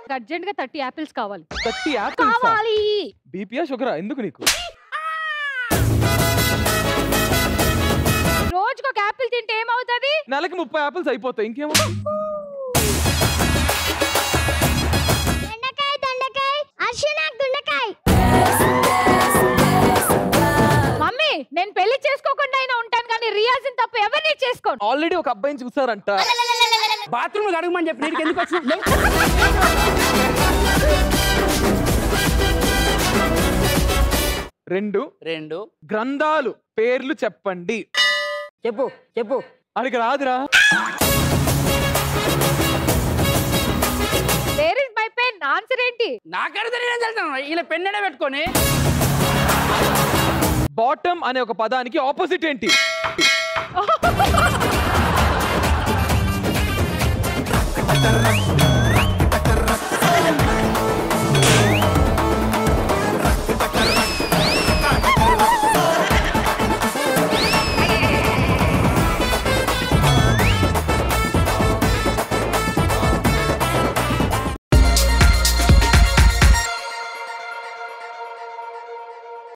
నాకు అర్జెంట్ గా thirty apples కావాలి థర్టీ యాపిల్స్ కావాలి బీపీఆ షుగరా ఎందుకు నీకు రోజుకి ఒక యాపిల్ తింటే ఏమవుతుంది నెలకి ముప్పై యాపిల్స్ అయిపోతాయి ఇంకేమో దొండకాయ దొండకాయ అర్షణ గుండకాయ మమ్మీ నేను పెళ్లి చేసుకోకుండా అయినా ఉంటాను కానీ రియాజిన్ తప్ప ఎవరిని చేసుకోను ఆల్రెడీ ఒక అబ్బాయిని చూసారంట బాత్రూమ్ అడగమని చెప్పి నీకు ఎందుకు వచ్చిన రెండు రెండు గ్రంథాలు పేర్లు చెప్పండి చెప్పు చెప్పు అడిగి రాదురా where is my pen answer ఏంటి నాకడితే నేను వెళ్తాను ఇలా పెన్నెడే పెట్టుకొని బాటమ్ అనే ఒక పదానికి ఆపోజిట్ ఏంటి ఆ